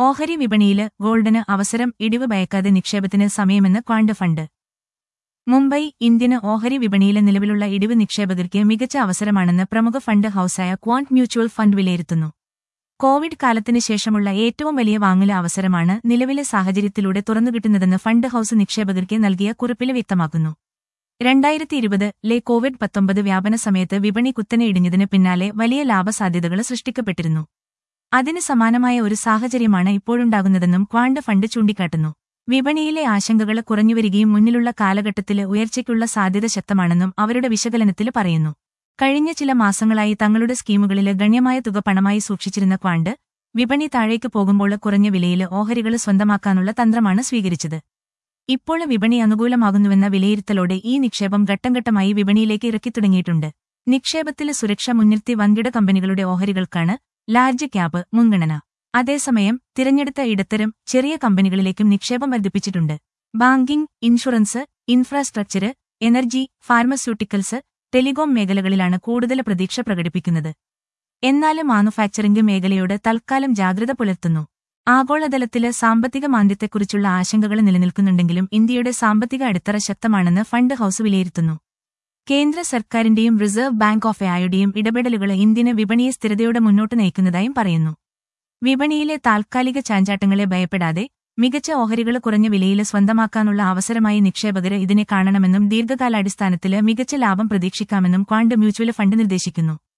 ഓഹരി വിപണിയില് ഗോൾഡിന് അവസരം ഇടിവ് ഭയക്കാതെ നിക്ഷേപത്തിന് സമയമെന്ന് ക്വാണ്ട് ഫണ്ട് മുംബൈ ഇന്ത്യന് ഓഹരി വിപണിയിലെ നിലവിലുള്ള ഇടിവ് നിക്ഷേപകർക്ക് മികച്ച അവസരമാണെന്ന് പ്രമുഖ ഫണ്ട് ഹൌസായ ക്വാണ്ട് മ്യൂച്വൽ ഫണ്ട് വിലയിരുത്തുന്നു കോവിഡ് കാലത്തിന് ശേഷമുള്ള ഏറ്റവും വലിയ വാങ്ങല അവസരമാണ് നിലവിലെ സാഹചര്യത്തിലൂടെ തുറന്നുകിട്ടുന്നതെന്ന് ഫണ്ട് ഹൌസ് നിക്ഷേപകർക്ക് നൽകിയ കുറിപ്പിൽ വ്യക്തമാക്കുന്നു രണ്ടായിരത്തി ഇരുപത് ലെ കോവിഡ് പത്തൊമ്പത് വ്യാപന സമയത്ത് വിപണി കുത്തനെ ഇടിഞ്ഞതിന് പിന്നാലെ വലിയ ലാഭസാധ്യതകൾ സൃഷ്ടിക്കപ്പെട്ടിരുന്നു അതിന് സമാനമായ ഒരു സാഹചര്യമാണ് ഇപ്പോഴുണ്ടാകുന്നതെന്നും ക്വാണ്ട് ഫണ്ട് ചൂണ്ടിക്കാട്ടുന്നു വിപണിയിലെ ആശങ്കകൾ കുറഞ്ഞുവരികയും മുന്നിലുള്ള കാലഘട്ടത്തില് ഉയർച്ചയ്ക്കുള്ള സാധ്യത ശക്തമാണെന്നും അവരുടെ വിശകലനത്തിൽ പറയുന്നു കഴിഞ്ഞ ചില മാസങ്ങളായി തങ്ങളുടെ സ്കീമുകളില് ഗണ്യമായ തുക പണമായി സൂക്ഷിച്ചിരുന്ന ക്വാണ്ട് വിപണി താഴേക്ക് പോകുമ്പോൾ കുറഞ്ഞ വിലയിൽ ഓഹരികൾ സ്വന്തമാക്കാനുള്ള തന്ത്രമാണ് സ്വീകരിച്ചത് ഇപ്പോൾ വിപണി അനുകൂലമാകുന്നുവെന്ന വിലയിരുത്തലോടെ ഈ നിക്ഷേപം ഘട്ടംഘട്ടമായി വിപണിയിലേക്ക് ഇറക്കിത്തുടങ്ങിയിട്ടുണ്ട് നിക്ഷേപത്തിലെ സുരക്ഷ മുൻനിർത്തി വൻകിട കമ്പനികളുടെ ഓഹരികൾക്കാണ് ലാർജ് ക്യാപ് മുൻഗണന അതേസമയം തിരഞ്ഞെടുത്ത ഇടത്തരം ചെറിയ കമ്പനികളിലേക്കും നിക്ഷേപം വർദ്ധിപ്പിച്ചിട്ടുണ്ട് banking insurance infrastructure energy pharmaceuticals telecom മേഖലകളിലാണ് കൂടുതൽ പ്രതീക്ഷ പ്രകടിപ്പിക്കുന്നത് എന്നാൽ മാനുഫാക്ചറിംഗ് മേഖലയോട് തൽക്കാലം ജാഗ്രത പുലർത്തുന്നു ആഗോളതലത്തില് സാമ്പത്തിക മാന്ദ്യത്തെക്കുറിച്ചുള്ള ആശങ്കകൾ നിലനിൽക്കുന്നുണ്ടെങ്കിലും ഇന്ത്യയുടെ സാമ്പത്തിക അടിത്തറ ശക്തമാണെന്ന് ഫണ്ട് ഹൌസ് വിലയിരുത്തുന്നു കേന്ദ്ര സർക്കാരിന്റെയും റിസർവ് ബാങ്ക് ഓഫ് ആയുടെയും ഇടപെടലുകൾ ഇന്ത്യന് വിപണിയെ സ്ഥിരതയോടെ മുന്നോട്ട് നയിക്കുന്നതായും പറയുന്നു വിപണിയിലെ താൽക്കാലിക ചാഞ്ചാട്ടങ്ങളെ ഭയപ്പെടാതെ മികച്ച ഓഹരികൾ കുറഞ്ഞ വിലയിൽ സ്വന്തമാക്കാനുള്ള അവസരമായി നിക്ഷേപകര് ഇതിനെ കാണണമെന്നും ദീർഘകാലാടിസ്ഥാനത്തില് മികച്ച ലാഭം പ്രതീക്ഷിക്കാമെന്നും ക്വാണ്ട് മ്യൂച്വൽ ഫണ്ട് നിർദ്ദേശിക്കുന്നു